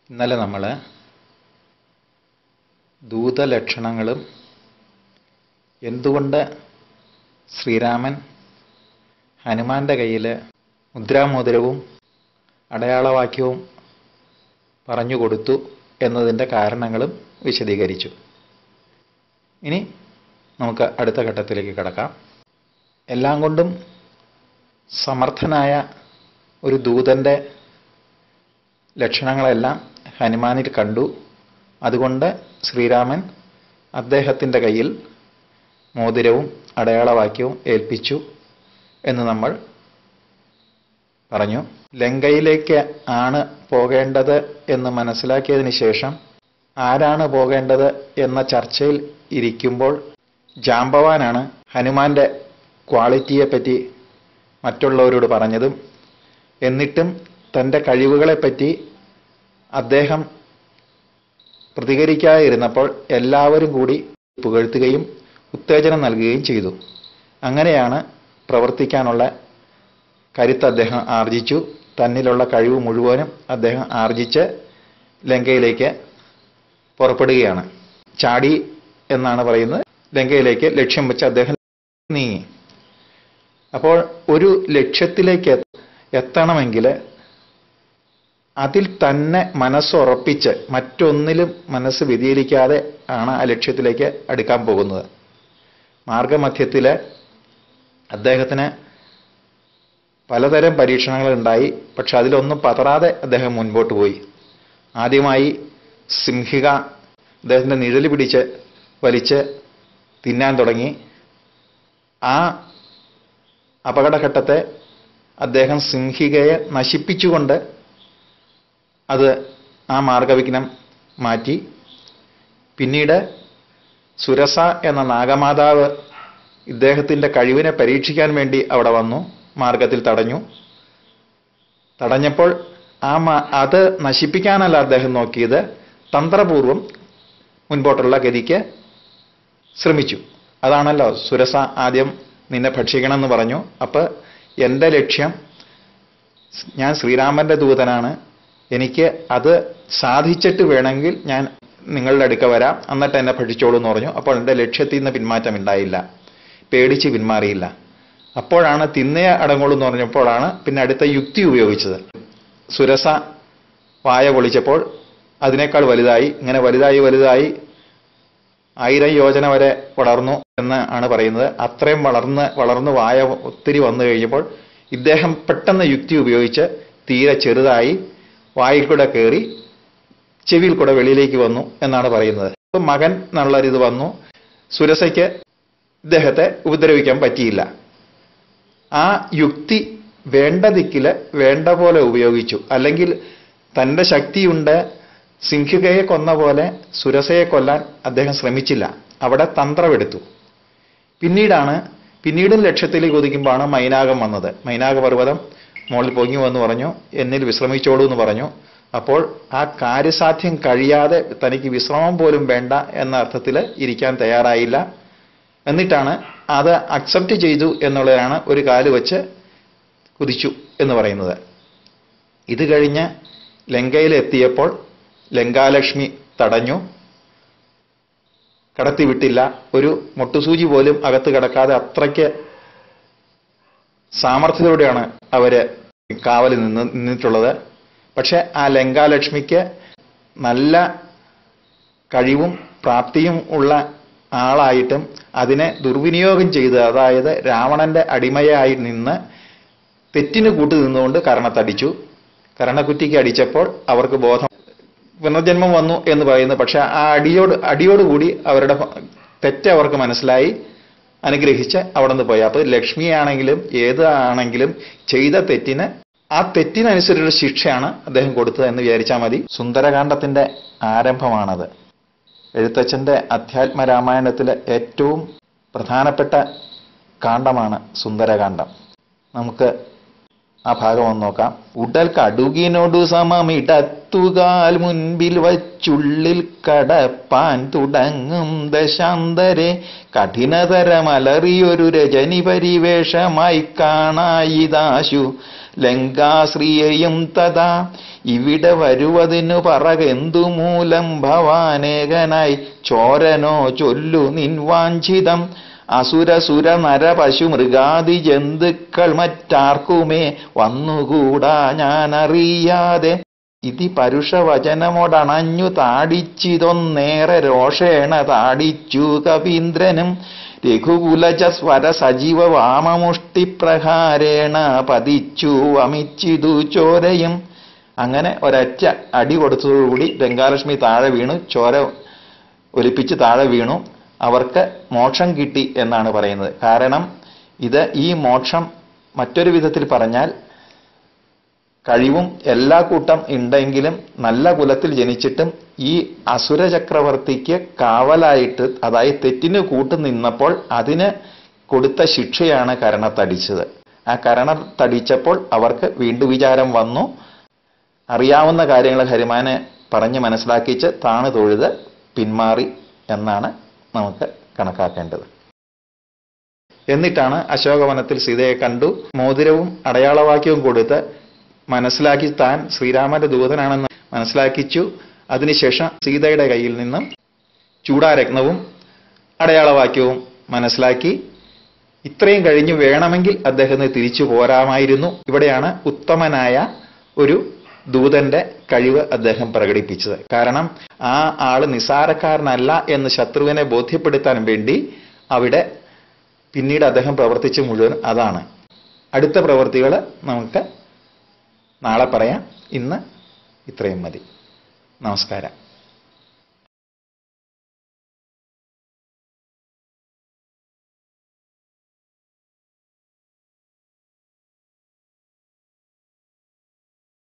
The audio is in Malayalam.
ഇന്നലെ നമ്മൾ ദൂതലക്ഷണങ്ങളും എന്തുകൊണ്ട് ശ്രീരാമൻ ഹനുമാന്റെ കയ്യിൽ മുദ്രാമോതിരവും അടയാളവാക്യവും പറഞ്ഞു കൊടുത്തു എന്നതിൻ്റെ കാരണങ്ങളും വിശദീകരിച്ചു ഇനി നമുക്ക് അടുത്ത ഘട്ടത്തിലേക്ക് കടക്കാം എല്ലാം കൊണ്ടും സമർത്ഥനായ ഒരു ദൂതൻ്റെ ലക്ഷണങ്ങളെല്ലാം ഹനുമാനിൽ കണ്ടു അതുകൊണ്ട് ശ്രീരാമൻ അദ്ദേഹത്തിൻ്റെ കയ്യിൽ മോതിരവും അടയാളവാക്യവും ഏൽപ്പിച്ചു എന്ന് നമ്മൾ പറഞ്ഞു ലങ്കയിലേക്ക് ആണ് പോകേണ്ടത് എന്ന് മനസ്സിലാക്കിയതിന് ശേഷം ആരാണ് പോകേണ്ടത് എന്ന ചർച്ചയിൽ ഇരിക്കുമ്പോൾ ജാമ്പവാനാണ് ഹനുമാന്റെ ക്വാളിറ്റിയെപ്പറ്റി മറ്റുള്ളവരോട് പറഞ്ഞതും എന്നിട്ടും തൻ്റെ കഴിവുകളെപ്പറ്റി അദ്ദേഹം പ്രതികരിക്കാതിരുന്നപ്പോൾ എല്ലാവരും കൂടി പുകഴ്ത്തുകയും ഉത്തേജനം നൽകുകയും ചെയ്തു അങ്ങനെയാണ് പ്രവർത്തിക്കാനുള്ള കരുത്ത് അദ്ദേഹം ആർജിച്ചു തന്നിലുള്ള കഴിവ് മുഴുവനും അദ്ദേഹം ആർജിച്ച് ലങ്കയിലേക്ക് പുറപ്പെടുകയാണ് ചാടി എന്നാണ് പറയുന്നത് ലങ്കയിലേക്ക് ലക്ഷ്യം വെച്ച് അദ്ദേഹം നീങ്ങി അപ്പോൾ ഒരു ലക്ഷ്യത്തിലേക്ക് എത്തണമെങ്കിൽ അതിൽ തന്നെ മനസ്സുറപ്പിച്ച് മറ്റൊന്നിലും മനസ്സ് വ്യതിചലിക്കാതെ ആണ് ആ ലക്ഷ്യത്തിലേക്ക് അടുക്കാൻ പോകുന്നത് മാർഗമധ്യത്തിൽ അദ്ദേഹത്തിന് പലതരം പരീക്ഷണങ്ങൾ ഉണ്ടായി പക്ഷെ അതിലൊന്നും പതറാതെ അദ്ദേഹം മുൻപോട്ട് പോയി ആദ്യമായി സിംഹിക അദ്ദേഹത്തിൻ്റെ നിഴല് പിടിച്ച് വലിച്ച് തിന്നാൻ തുടങ്ങി ആ അപകടഘട്ടത്തെ അദ്ദേഹം സിംഹികയെ നശിപ്പിച്ചുകൊണ്ട് അത് ആ മാർഗവിഘ്നം മാറ്റി പിന്നീട് സുരസ എന്ന നാഗമാതാവ് ഇദ്ദേഹത്തിൻ്റെ കഴിവിനെ പരീക്ഷിക്കാൻ വേണ്ടി അവിടെ വന്നു മാർഗത്തിൽ തടഞ്ഞു തടഞ്ഞപ്പോൾ ആ അത് നശിപ്പിക്കാനല്ല അദ്ദേഹം നോക്കിയത് തന്ത്രപൂർവം മുൻപോട്ടുള്ള ഗതിക്ക് ശ്രമിച്ചു അതാണല്ലോ സുരസ ആദ്യം നിന്നെ ഭക്ഷിക്കണം എന്ന് പറഞ്ഞു അപ്പൊ എൻ്റെ ലക്ഷ്യം ഞാൻ ശ്രീരാമന്റെ ദൂതനാണ് എനിക്ക് അത് സാധിച്ചിട്ട് വേണമെങ്കിൽ ഞാൻ നിങ്ങളുടെ അടുക്ക വരാം എന്നിട്ട് എന്നെ ഭക്ഷിച്ചോളൂ എന്ന് പറഞ്ഞു അപ്പോൾ എൻ്റെ ലക്ഷ്യത്തിൽ നിന്ന് പിന്മാറ്റം ഉണ്ടായില്ല പേടിച്ച് പിന്മാറിയില്ല അപ്പോഴാണ് തിന്നേ അടങ്ങുള്ളൂ എന്ന് പറഞ്ഞപ്പോഴാണ് പിന്നെ അടുത്ത യുക്തി ഉപയോഗിച്ചത് സുരസ വായ പൊളിച്ചപ്പോൾ അതിനേക്കാൾ വലുതായി ഇങ്ങനെ വലുതായി വലുതായി ആയിരം യോജന വരെ വളർന്നു എന്ന് ആണ് പറയുന്നത് അത്രയും വളർന്ന് വളർന്ന് വായ ഒത്തിരി വന്നു കഴിഞ്ഞപ്പോൾ ഇദ്ദേഹം പെട്ടെന്ന് യുക്തി ഉപയോഗിച്ച് തീരെ ചെറുതായി വായിൽ കൂടെ കയറി ചെവിയിൽ കൂടെ വെളിയിലേക്ക് വന്നു എന്നാണ് പറയുന്നത് അപ്പൊ മകൻ എന്നുള്ളൊരിത് വന്നു സുരസയ്ക്ക് ഇദ്ദേഹത്തെ ഉപദ്രവിക്കാൻ പറ്റിയില്ല ആ യുക്തി വേണ്ട ദിക്കില് വേണ്ട പോലെ ഉപയോഗിച്ചു അല്ലെങ്കിൽ തൻ്റെ ശക്തിയുണ്ട് സിംഹികയെ കൊന്ന പോലെ സുരസയെ കൊല്ലാൻ അദ്ദേഹം ശ്രമിച്ചില്ല അവിടെ തന്ത്രമെടുത്തു പിന്നീടാണ് പിന്നീടും ലക്ഷ്യത്തിലേക്ക് ഒതുക്കുമ്പോഴാണ് മൈനാകം വന്നത് മൈനാക പർവ്വതം മുകളിൽ പൊങ്ങി വന്ന് പറഞ്ഞു എന്നിൽ വിശ്രമിച്ചോളൂ എന്ന് പറഞ്ഞു അപ്പോൾ ആ കാര്യസാധ്യം കഴിയാതെ തനിക്ക് വിശ്രമം പോലും വേണ്ട എന്ന അർത്ഥത്തിൽ ഇരിക്കാൻ തയ്യാറായില്ല എന്നിട്ടാണ് അത് അക്സെപ്റ്റ് ചെയ്തു എന്നുള്ളതാണ് ഒരു കാല് വെച്ച് കുതിച്ചു എന്ന് പറയുന്നത് ഇത് കഴിഞ്ഞ് ലങ്കയിൽ എത്തിയപ്പോൾ ലങ്കാലക്ഷ്മി തടഞ്ഞു കടത്തിവിട്ടില്ല ഒരു മുട്ടുസൂചി പോലും അകത്ത് കിടക്കാതെ അത്രയ്ക്ക് സാമർഥ്യത്തോടെയാണ് അവര് കാവലിൽ നിന്ന് നിന്നിട്ടുള്ളത് പക്ഷെ ആ ലങ്കാലക്ഷ്മിക്ക് നല്ല കഴിവും പ്രാപ്തിയും ഉള്ള ആളായിട്ടും അതിനെ ദുർവിനിയോഗം ചെയ്ത് അതായത് രാവണന്റെ അടിമയായി നിന്ന് തെറ്റിന് കൂട്ടു നിന്നുകൊണ്ട് കരണത്തടിച്ചു കരണക്കുറ്റിക്ക് അടിച്ചപ്പോൾ അവർക്ക് ബോധം പുനർജന്മം വന്നു എന്ന് പറയുന്നു പക്ഷെ ആ അടിയോട് അടിയോടുകൂടി അവരുടെ തെറ്റ് അവർക്ക് മനസ്സിലായി അനുഗ്രഹിച്ച് അവിടെ നിന്ന് പോയി അപ്പോൾ ലക്ഷ്മിയാണെങ്കിലും ഏത് ആണെങ്കിലും ചെയ്ത തെറ്റിന് ആ തെറ്റിനനുസരിച്ചുള്ള ശിക്ഷയാണ് അദ്ദേഹം കൊടുത്തത് എന്ന് വിചാരിച്ചാൽ മതി സുന്ദരകാന്ഡത്തിന്റെ ആരംഭമാണത് എഴുത്തച്ഛന്റെ അധ്യാത്മ രാമായണത്തിലെ ഏറ്റവും പ്രധാനപ്പെട്ട കാണ്ഡമാണ് സുന്ദരകാന്ഡം നമുക്ക് ആ ഭാഗം ഒന്ന് നോക്കാം ഉടൽ കടുകിനോടു സമമിടത്തുകാൽ മുൻപിൽ വച്ചുള്ളിൽ കടപ്പാൻ തുടങ്ങും ദശാന്തരെ കഠിനതരമലറിയൊരു രജനി പരിവേഷമായി കാണായിതാശു ലങ്കാശ്രീയയും തഥാ ഇവിടെ വരുവതിനു പറകെന്തു മൂലം ഭവാനേകനായി ചോരനോ ചൊല്ലു നിൻവാഞ്ചിതം അസുര സുര നര പശു മൃഗാദി ജന്തുക്കൾ മറ്റാർക്കുമേ വന്നുകൂടാ ഞാനറിയാതെ ഇതി പരുഷവചനമോടണഞ്ഞു താടിച്ചിതൊന്നേറെ രോഷേണ താടിച്ചു കവീന്ദ്രനും രഘുകുലജ സ്വര സജീവ വാമമുഷ്ടി പ്രഹാരേണ പതിച്ചു വമിച്ചിതു ചോരയും അങ്ങനെ ഒരൊറ്റ അടി കൊടുത്തതോടുകൂടി ഗംഗാലക്ഷ്മി താഴെ വീണു ചോര ഒലിപ്പിച്ച് താഴെ വീണു അവർക്ക് മോക്ഷം കിട്ടി എന്നാണ് പറയുന്നത് കാരണം ഇത് ഈ മോക്ഷം മറ്റൊരു വിധത്തിൽ പറഞ്ഞാൽ കഴിവും എല്ലാ കൂട്ടം ഉണ്ടെങ്കിലും നല്ല കുലത്തിൽ ജനിച്ചിട്ടും ഈ അസുര ചക്രവർത്തിക്ക് കാവലായിട്ട് അതായത് തെറ്റിന് കൂട്ടു നിന്നപ്പോൾ അതിന് കൊടുത്ത ശിക്ഷയാണ് കരണത്തടിച്ചത് ആ കരണത്തടിച്ചപ്പോൾ അവർക്ക് വീണ്ടും വിചാരം വന്നു അറിയാവുന്ന കാര്യങ്ങൾ ഹരിമാനെ പറഞ്ഞ് മനസ്സിലാക്കിച്ച് താണു തൊഴുത് പിന്മാറി എന്നാണ് നമുക്ക് കണക്കാക്കേണ്ടത് എന്നിട്ടാണ് അശോകവനത്തിൽ സീതയെ കണ്ടു മോതിരവും അടയാളവാക്യവും കൊടുത്ത് മനസ്സിലാക്കി താൻ ശ്രീരാമന്റെ ദൂതനാണെന്ന് മനസ്സിലാക്കിച്ചു അതിനുശേഷം സീതയുടെ കയ്യിൽ നിന്നും ചൂടാരത്നവും അടയാളവാക്യവും മനസ്സിലാക്കി ഇത്രയും കഴിഞ്ഞു വേണമെങ്കിൽ അദ്ദേഹത്തിന് തിരിച്ചു പോരാമായിരുന്നു ഇവിടെയാണ് ഉത്തമനായ ഒരു ദൂതന്റെ കഴിവ് അദ്ദേഹം പ്രകടിപ്പിച്ചത് കാരണം ആ ആള് നിസാരക്കാരനല്ല എന്ന് ശത്രുവിനെ ബോധ്യപ്പെടുത്താൻ വേണ്ടി അവിടെ പിന്നീട് അദ്ദേഹം പ്രവർത്തിച്ച മുഴുവൻ അതാണ് അടുത്ത പ്രവൃത്തികൾ നമുക്ക് നാളെ പറയാം ഇന്ന് ഇത്രയും മതി നമസ്കാരം